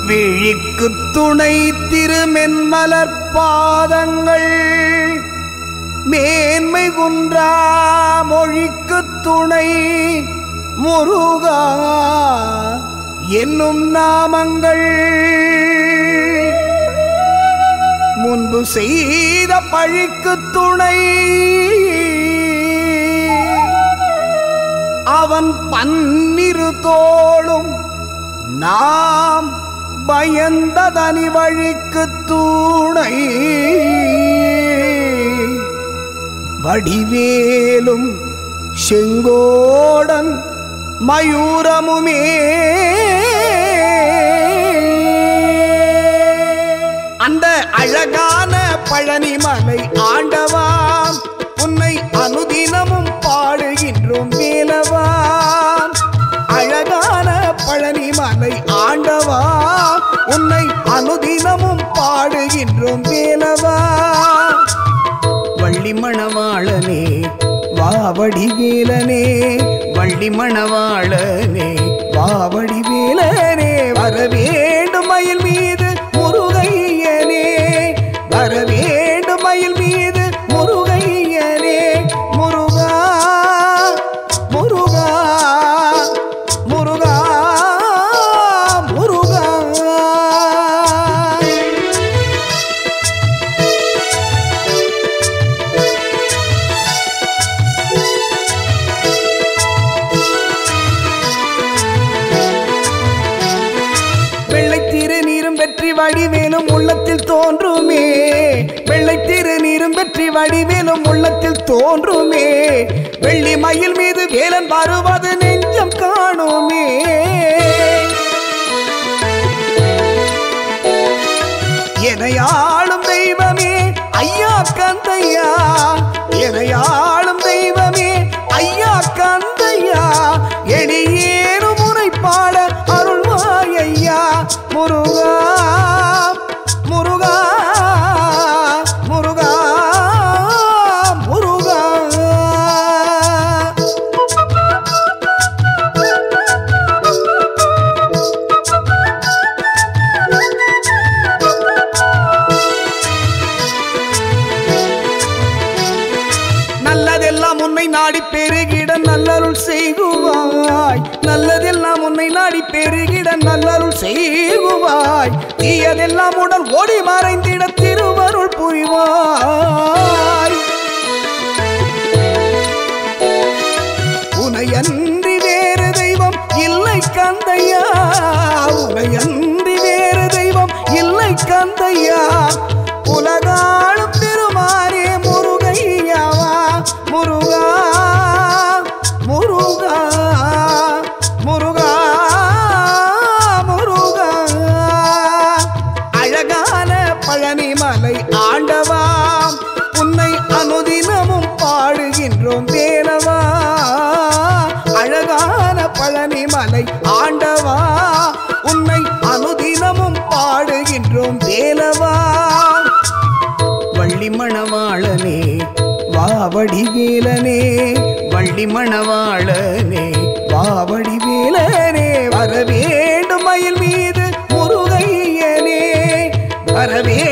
விழிக்கு துணை திருமென்மலர் பாதங்கள் மேன்மை குன்றா மொழிக்கு துணை முருகா என்னும் நாமங்கள் முன்பு செய்த பழிக்கு துணை அவன் பன்னிரு தோளும் நாம் பயந்ததனி வழிக்கு துணை வடிவேலும் செங்கோடன் மயூரமுமே அந்த அழகான பழனிமலை ஆண்டவாம் உன்னை அனுதினமும் பாடுகின்றோம் வேலவாம் அழகான பழனிமலை ஆண்டவா உன்னை அனுதினமும் பாடுகின்றோம் வேலவா வள்ளி மணவாளனே வாவடி வேலனே வள்ளி மணவாளனே வாவடி வேலனே வர வேண்டும் மயில் மீது முருகையனே வர வேண்டும் மயில் மீது முருகையனே முருகா முருகா முருகா முருகா வெள்ளை திருநீரும் வெற்றி வடிவேலும் உள்ளத்தில் தோன்றுமே வெள்ளை திருநீரும் வெற்றி வடிவேலும் உள்ளத்தில் தோன்றுமே வெள்ளி மயில் மீது வேலன் வருவது நெஞ்சம் காணுமே எனையாளும் தெய்வமே ஐயா கந்தையா எனையாளும் தெய்வமே ஐயா கந்தையா எளியேனும் முறைப்பாட அருள்வாயையா முருகா முருகா முருகா முருகா நல்லதெல்லாம் உன்னை நாடி பெருகிட நல்லருள் செய்குவாய் நல்லதெல்லாம் உன்னை நாடி பெருகிட நல்லருள் செய்குவாய் தீயதெல்லாம் உடன் ஓடி மறைந்திட திருவருள் புரிவாய் உனையன்றி வேறு தெய்வம் இல்லை கந்தையா உனையன்றி வேறு தெய்வம் இல்லை கந்தையா உலகாளும் பெருமானே முருகையாவா முருகா முருகா முருகா முருகா அழகான பழனிமலை ஆண்டவா உன்னை அனுதினமும் பாடுகின்றோம் வேலவா அழகான பழனிமலை ஆண்டவா உன்னை அனுதினமும் பாடுகின்றோம் வேலவா வள்ளி மணவாளனே வாவடி வேலனே வள்ளி மணவாளனே வாவடி வேலனே வர வேண்டும் மயில் மீது முருகையனே வரவே